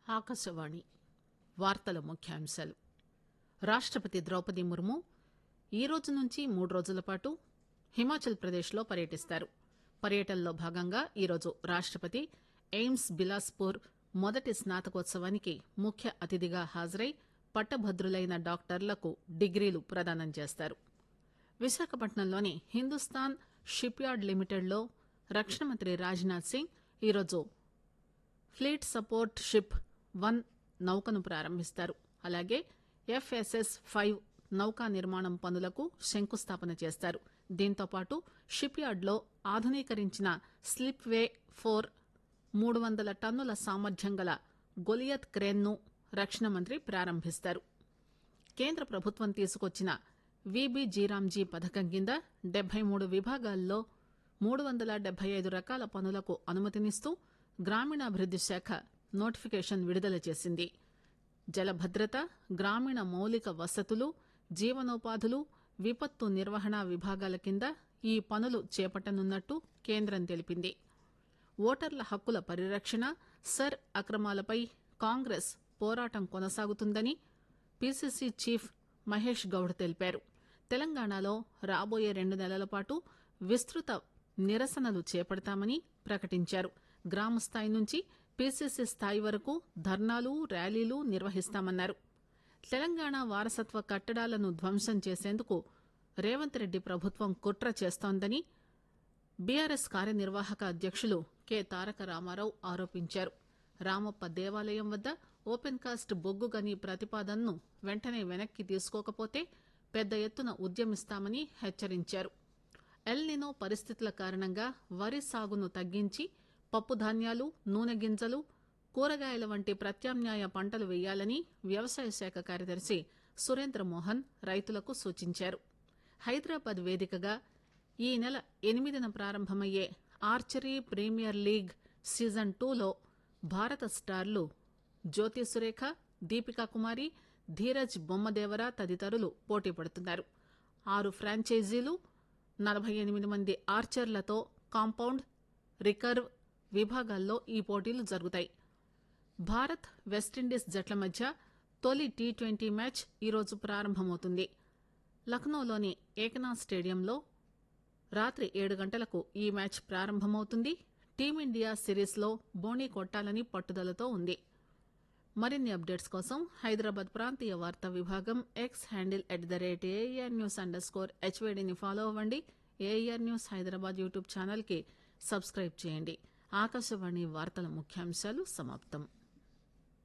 ఆకాశవాణి వార్తల ముఖ్యాంశాలు రాష్టపతి ద్రౌపది ముర్ము ఈ రోజు నుంచి మూడు రోజుల పాటు హిమాచల్ ప్రదేశ్ లో పర్యటిస్తారు పర్యటనలో భాగంగా ఈరోజు రాష్టపతి ఎయిమ్స్ బిలాస్పూర్ మొదటి స్నాతకోత్సవానికి ముఖ్య అతిథిగా హాజరై పట్టభద్రులైన డాక్టర్లకు డిగ్రీలు ప్రదానం చేస్తారు విశాఖపట్నంలోని హిందుస్థాన్ షిప్ యార్డ్ లిమిటెడ్ లో రక్షణ మంత్రి రాజ్నాథ్ సింగ్ ఈరోజు ఫ్లీట్ సపోర్ట్ షిప్ వన్ నౌకను ప్రారంభిస్తారు అలాగే ఎఫ్ఎస్ఎస్ ఫైవ్ నౌకా నిర్మాణం పనులకు శంకుస్థాపన చేస్తారు దీంతో పాటు షిప్ యార్డ్ లో ఆధునీకరించిన స్లిప్ వే ఫోర్ మూడు వందల టన్నుల సామర్థ్యం గల గొలియత్ క్రేన్ ను రక్షణ మంత్రి ప్రారంభిస్తారు కేంద్ర ప్రభుత్వం తీసుకొచ్చిన విబిజీరాంజీ పథకం కింద డెబ్బై మూడు విభాగాల్లో మూడు వందల డెబ్బై ఐదు రకాల పనులకు అనుమతినిస్తూ గ్రామీణాభివృద్ది శాఖ నోటిఫికేషన్ విడుదల చేసింది జలభద్రత గ్రామీణ మౌలిక వసతులు జీవనోపాధులు విపత్తు నిర్వహణ విభాగాల కింద ఈ పనులు చేపట్టనున్నట్టు కేంద్రం తెలిపింది ఓటర్ల హక్కుల పరిరక్షణ సర్ అక్రమాలపై కాంగ్రెస్ పోరాటం కొనసాగుతుందని పీసీసీ చీఫ్ మహేష్ గౌడ్ తెలిపారు తెలంగాణలో రాబోయే రెండు నెలల పాటు విస్తృత నిరసనలు చేపడతామని ప్రకటించారు గ్రామ స్థాయి నుంచి పీసీసీ స్థాయి వరకు ధర్నాలు ర్యాలీలు నిర్వహిస్తామన్నారు తెలంగాణ వారసత్వ కట్టడాలను ధ్వంసం చేసేందుకు రేవంత్ రెడ్డి ప్రభుత్వం కుట్ర చేస్తోందని బీఆర్ఎస్ కార్యనిర్వాహక అధ్యక్షులు కె తారక రామారావు ఆరోపించారు రామప్ప దేవాలయం వద్ద ఓపెన్ కాస్ట్ బొగ్గు గని ప్రతిపాదనను వెంటనే వెనక్కి తీసుకోకపోతే పెద్ద ఎత్తున ఉద్యమిస్తామని హెచ్చరించారు ఎల్నినో పరిస్థితుల కారణంగా వరి సాగును తగ్గించి పప్పు ధాన్యాలు నూనె గింజలు కూరగాయల వంటి ప్రత్యామ్నాయ పంటలు వేయాలని వ్యవసాయ శాఖ కార్యదర్శి సురేంద్ర మోహన్ రైతులకు సూచించారు హైదరాబాద్ వేదికగా ఈ నెల ఎనిమిదిన ప్రారంభమయ్యే ఆర్చరీ ప్రీమియర్ లీగ్ సీజన్ టూలో భారత స్టార్లు జ్యోతి సురేఖ దీపికా కుమారి ధీరజ్ బొమ్మదేవర తదితరులు పోటీ పడుతున్నారు ఆరు ఫ్రాంచైజీలు నలభై ఎనిమిది మంది ఆర్చర్లతో కాంపౌండ్ రికర్వ్ విభాగాల్లో ఈ పోటీలు జరుగుతాయి భారత్ వెస్టిండీస్ జట్ల మధ్య తొలి టీ ట్వంటీ మ్యాచ్ ఈరోజు ప్రారంభమవుతుంది లక్నోలోని ఏకనాథ్ స్టేడియంలో రాత్రి ఏడు గంటలకు ఈ మ్యాచ్ ప్రారంభమవుతుంది టీమిండియా సిరీస్లో బోణీ కొట్టాలని పట్టుదలతో ఉంది మరిన్ని అప్డేట్స్ కోసం హైదరాబాద్ ప్రాంతీయ వార్తా విభాగం X handle at the rate AIR news underscore హెచ్వేడిని ఫాలో అవ్వండి AIR news Hyderabad YouTube channel కి సబ్స్క్రైబ్ చేయండి ఆకాశవాణి వార్తల ముఖ్యాంశాలు సమాప్తం